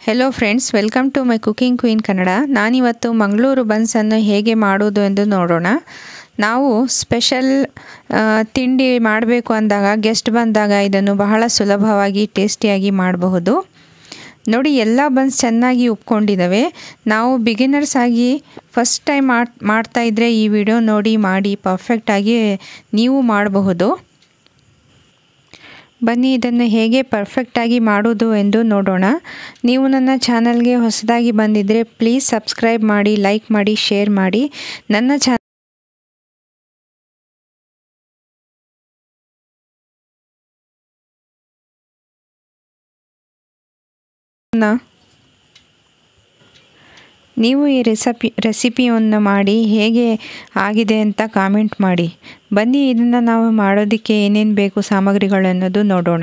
hello friends welcome to my cooking queen Kannada ನಾನಿವತ್ತು ಮಂಗಳೂರು ಬನ್ಸನ್ನು ಹೇಗೆ ಮಾಡೋದು ಎಂದು ನೋಡೋಣ ನಾವು ಸ್ಪೆಷಲ್ ತಿಂಡಿ ಮಾಡಬೇಕು ಅಂದಾಗ ಗೆಸ್ಟ್ ಬಂದಾಗ ಇದನ್ನು ಬಹಳ ಸುಲಭವಾಗಿ ಟೇಸ್ಟಿಯಾಗಿ ಮಾಡಬಹುದು ನೋಡಿ ಎಲ್ಲ ಬನ್ಸ್ ಚೆನ್ನಾಗಿ ಉಪ್ಕೊಂಡಿದ್ದಾವೆ ನಾವು ಬಿಗಿನರ್ಸ್ ಆಗಿ ಫಸ್ಟ್ ಟೈಮ್ ಮಾಡ್ ಮಾಡ್ತಾ ಇದ್ದರೆ ಈ ವಿಡಿಯೋ ನೋಡಿ ಮಾಡಿ ಪರ್ಫೆಕ್ಟಾಗಿ ನೀವು ಮಾಡಬಹುದು ಬನ್ನಿ ಇದನ್ನು ಹೇಗೆ ಪರ್ಫೆಕ್ಟಾಗಿ ಮಾಡೋದು ಎಂದು ನೋಡೋಣ ನೀವು ನನ್ನ ಚಾನಲ್ಗೆ ಹೊಸದಾಗಿ ಬಂದಿದ್ದರೆ ಪ್ಲೀಸ್ ಸಬ್ಸ್ಕ್ರೈಬ್ ಮಾಡಿ ಲೈಕ್ ಮಾಡಿ ಶೇರ್ ಮಾಡಿ ನನ್ನ ಚಾನಲ್ ನೀವು ಈ ರೆಸಿಪಿ ರೆಸಿಪಿಯನ್ನು ಮಾಡಿ ಹೇಗೆ ಆಗಿದೆ ಅಂತ ಕಾಮೆಂಟ್ ಮಾಡಿ ಬನ್ನಿ ಇದನ್ನು ನಾವು ಮಾಡೋದಕ್ಕೆ ಏನೇನು ಬೇಕು ಸಾಮಗ್ರಿಗಳು ಅನ್ನೋದು ನೋಡೋಣ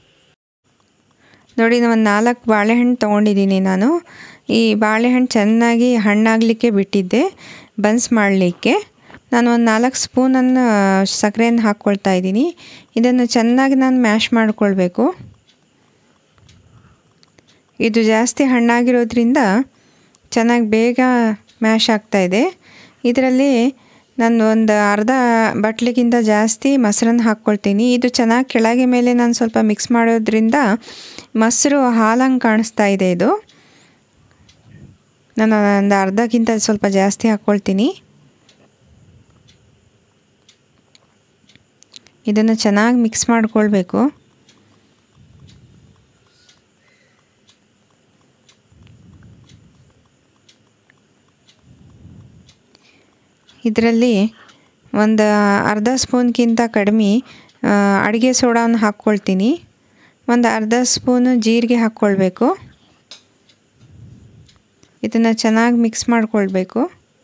ನೋಡಿ ಒಂದು ನಾಲ್ಕು ಬಾಳೆಹಣ್ಣು ತೊಗೊಂಡಿದ್ದೀನಿ ನಾನು ಈ ಬಾಳೆಹಣ್ಣು ಚೆನ್ನಾಗಿ ಹಣ್ಣಾಗಲಿಕ್ಕೆ ಬಿಟ್ಟಿದ್ದೆ ಬನ್ಸ್ ಮಾಡಲಿಕ್ಕೆ ನಾನು ಒಂದು ನಾಲ್ಕು ಸ್ಪೂನನ್ನು ಸಕ್ಕರೆಯನ್ನು ಹಾಕ್ಕೊಳ್ತಾ ಇದ್ದೀನಿ ಇದನ್ನು ಚೆನ್ನಾಗಿ ನಾನು ಮ್ಯಾಶ್ ಮಾಡಿಕೊಳ್ಬೇಕು ಇದು ಜಾಸ್ತಿ ಹಣ್ಣಾಗಿರೋದ್ರಿಂದ ಚೆನ್ನಾಗಿ ಬೇಗ ಮ್ಯಾಶ್ ಆಗ್ತಾಯಿದೆ ಇದರಲ್ಲಿ ನಾನು ಒಂದು ಅರ್ಧ ಬಟ್ಲಿಗಿಂತ ಜಾಸ್ತಿ ಮೊಸರನ್ನು ಹಾಕ್ಕೊಳ್ತೀನಿ ಇದು ಚೆನ್ನಾಗಿ ಕೆಳಗೆ ಮೇಲೆ ನಾನು ಸ್ವಲ್ಪ ಮಿಕ್ಸ್ ಮಾಡೋದ್ರಿಂದ ಮೊಸರು ಹಾಲಂಗೆ ಕಾಣಿಸ್ತಾ ಇದೆ ಇದು ನಾನು ಒಂದು ಅರ್ಧಕ್ಕಿಂತ ಸ್ವಲ್ಪ ಜಾಸ್ತಿ ಹಾಕ್ಕೊಳ್ತೀನಿ ಇದನ್ನು ಚೆನ್ನಾಗಿ ಮಿಕ್ಸ್ ಮಾಡಿಕೊಳ್ಬೇಕು ಇದರಲ್ಲಿ ಒಂದು ಅರ್ಧ ಸ್ಪೂನ್ಗಿಂತ ಕಡಿಮೆ ಅಡುಗೆ ಸೋಡಾವನ್ನು ಹಾಕ್ಕೊಳ್ತೀನಿ ಒಂದು ಅರ್ಧ ಸ್ಪೂನು ಜೀರಿಗೆ ಹಾಕ್ಕೊಳ್ಬೇಕು ಇದನ್ನು ಚೆನ್ನಾಗಿ ಮಿಕ್ಸ್ ಮಾಡಿಕೊಳ್ಬೇಕು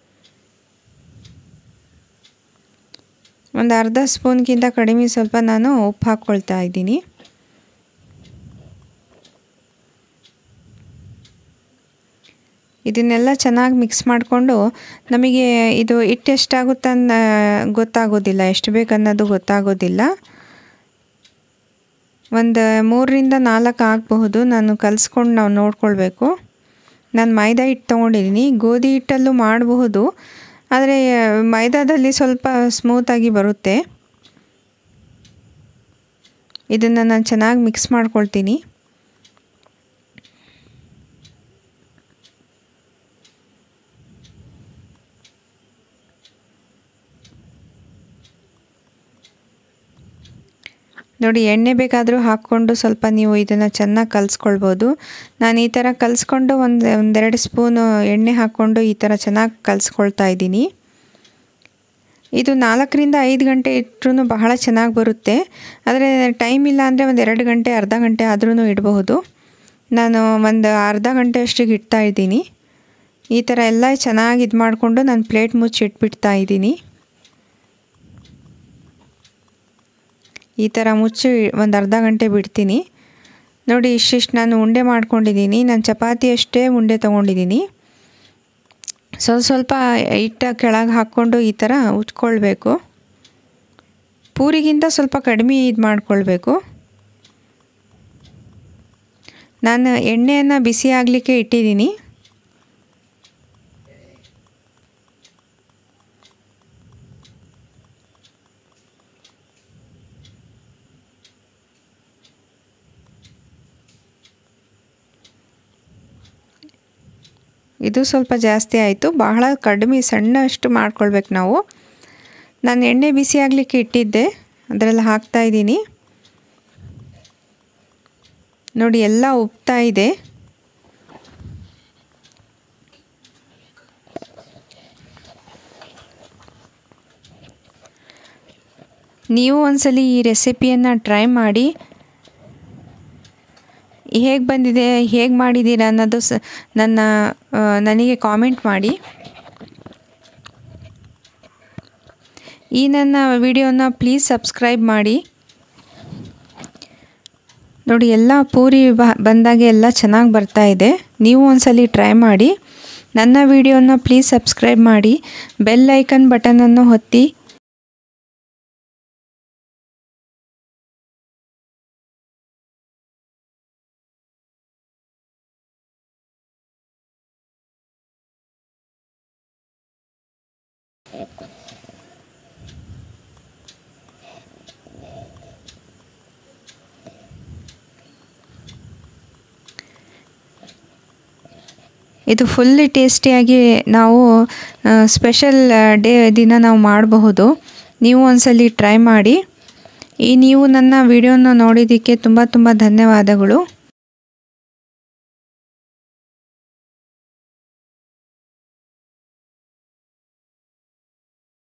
ಒಂದು ಅರ್ಧ ಸ್ಪೂನ್ಗಿಂತ ಕಡಿಮೆ ಸ್ವಲ್ಪ ನಾನು ಉಪ್ಪು ಹಾಕ್ಕೊಳ್ತಾ ಇದ್ದೀನಿ ಇದನ್ನೆಲ್ಲ ಚೆನ್ನಾಗಿ ಮಿಕ್ಸ್ ಮಾಡಿಕೊಂಡು ನಮಗೆ ಇದು ಹಿಟ್ಟು ಎಷ್ಟಾಗುತ್ತನ್ನ ಗೊತ್ತಾಗೋದಿಲ್ಲ ಎಷ್ಟು ಬೇಕನ್ನೋದು ಗೊತ್ತಾಗೋದಿಲ್ಲ ಒಂದು ಮೂರರಿಂದ ನಾಲ್ಕು ಆಗಬಹುದು ನಾನು ಕಲಿಸ್ಕೊಂಡು ನಾವು ನೋಡ್ಕೊಳ್ಬೇಕು ನಾನು ಮೈದಾ ಹಿಟ್ಟು ತೊಗೊಂಡಿದ್ದೀನಿ ಗೋಧಿ ಹಿಟ್ಟಲ್ಲೂ ಮಾಡಬಹುದು ಆದರೆ ಮೈದಾದಲ್ಲಿ ಸ್ವಲ್ಪ ಸ್ಮೂತಾಗಿ ಬರುತ್ತೆ ಇದನ್ನು ನಾನು ಚೆನ್ನಾಗಿ ಮಿಕ್ಸ್ ಮಾಡ್ಕೊಳ್ತೀನಿ ನೋಡಿ ಎಣ್ಣೆ ಬೇಕಾದರೂ ಹಾಕ್ಕೊಂಡು ಸ್ವಲ್ಪ ನೀವು ಇದನ್ನು ಚೆನ್ನಾಗಿ ಕಲಿಸ್ಕೊಳ್ಬೋದು ನಾನು ಈ ಥರ ಕಲಿಸ್ಕೊಂಡು ಒಂದು ಒಂದೆರಡು ಸ್ಪೂನು ಎಣ್ಣೆ ಹಾಕ್ಕೊಂಡು ಈ ಥರ ಚೆನ್ನಾಗಿ ಕಲಿಸ್ಕೊಳ್ತಾ ಇದ್ದೀನಿ ಇದು ನಾಲ್ಕರಿಂದ ಐದು ಗಂಟೆ ಇಟ್ಟರೂ ಬಹಳ ಚೆನ್ನಾಗಿ ಬರುತ್ತೆ ಆದರೆ ಟೈಮ್ ಇಲ್ಲ ಅಂದರೆ ಒಂದು ಎರಡು ಗಂಟೆ ಅರ್ಧ ಗಂಟೆ ಆದ್ರೂ ಇಡಬಹುದು ನಾನು ಒಂದು ಅರ್ಧ ಗಂಟೆ ಅಷ್ಟಿಗೆ ಇಡ್ತಾ ಇದ್ದೀನಿ ಈ ಥರ ಎಲ್ಲ ಚೆನ್ನಾಗಿ ಇದು ಮಾಡಿಕೊಂಡು ನಾನು ಪ್ಲೇಟ್ ಮುಚ್ಚಿ ಇಟ್ಬಿಡ್ತಾ ಇದ್ದೀನಿ ಈ ಥರ ಮುಚ್ಚಿ ಒಂದು ಅರ್ಧ ಗಂಟೆ ಬಿಡ್ತೀನಿ ನೋಡಿ ಇಷ್ಟಿಷ್ಟು ನಾನು ಉಂಡೆ ಮಾಡ್ಕೊಂಡಿದ್ದೀನಿ ನಾನು ಚಪಾತಿ ಅಷ್ಟೇ ಉಂಡೆ ತೊಗೊಂಡಿದ್ದೀನಿ ಸ್ವಲ್ಪ ಸ್ವಲ್ಪ ಹಿಟ್ಟ ಕೆಳಗೆ ಹಾಕ್ಕೊಂಡು ಈ ಥರ ಉಚ್ಕೊಳ್ಬೇಕು ಪೂರಿಗಿಂತ ಸ್ವಲ್ಪ ಕಡಿಮೆ ಇದು ಮಾಡಿಕೊಳ್ಬೇಕು ನಾನು ಎಣ್ಣೆಯನ್ನು ಬಿಸಿ ಆಗಲಿಕ್ಕೆ ಇಟ್ಟಿದ್ದೀನಿ ಇದು ಸ್ವಲ್ಪ ಜಾಸ್ತಿ ಆಯಿತು ಬಹಳ ಕಡಿಮೆ ಸಣ್ಣ ಅಷ್ಟು ಮಾಡ್ಕೊಳ್ಬೇಕು ನಾವು ನಾನು ಎಣ್ಣೆ ಬಿಸಿ ಆಗಲಿಕ್ಕೆ ಇಟ್ಟಿದ್ದೆ ಅದರಲ್ಲಿ ಹಾಕ್ತಾ ಇದ್ದೀನಿ ನೋಡಿ ಎಲ್ಲ ಉಪ್ತಾ ಇದೆ ನೀವು ಒಂದ್ಸಲಿ ಈ ರೆಸಿಪಿಯನ್ನು ಟ್ರೈ ಮಾಡಿ ಹೇಗೆ ಬಂದಿದೆ ಹೇಗೆ ಮಾಡಿದ್ದೀರಾ ಅನ್ನೋದು ಸ ನನ್ನ ನನಗೆ ಕಾಮೆಂಟ್ ಮಾಡಿ ಈ ನನ್ನ ವಿಡಿಯೋನ ಪ್ಲೀಸ್ ಸಬ್ಸ್ಕ್ರೈಬ್ ಮಾಡಿ ನೋಡಿ ಎಲ್ಲ ಪೂರಿ ಬಂದಾಗೆ ಎಲ್ಲ ಚೆನ್ನಾಗಿ ಬರ್ತಾ ಇದೆ ನೀವು ಒಂದ್ಸಲಿ ಟ್ರೈ ಮಾಡಿ ನನ್ನ ವಿಡಿಯೋನ ಪ್ಲೀಸ್ ಸಬ್ಸ್ಕ್ರೈಬ್ ಮಾಡಿ ಬೆಲ್ ಐಕನ್ ಬಟನನ್ನು ಒತ್ತಿ ಇದು ಫುಲ್ಲಿ ಟೇಸ್ಟಿಯಾಗಿ ನಾವು ಸ್ಪೆಷಲ್ ಡೇ ದಿನ ನಾವು ಮಾಡಬಹುದು ನೀವು ಒಂದ್ಸಲಿ ಟ್ರೈ ಮಾಡಿ ಈ ನೀವು ನನ್ನ ವಿಡಿಯೋನ ನೋಡಿದ್ದಕ್ಕೆ ತುಂಬ ತುಂಬ ಧನ್ಯವಾದಗಳು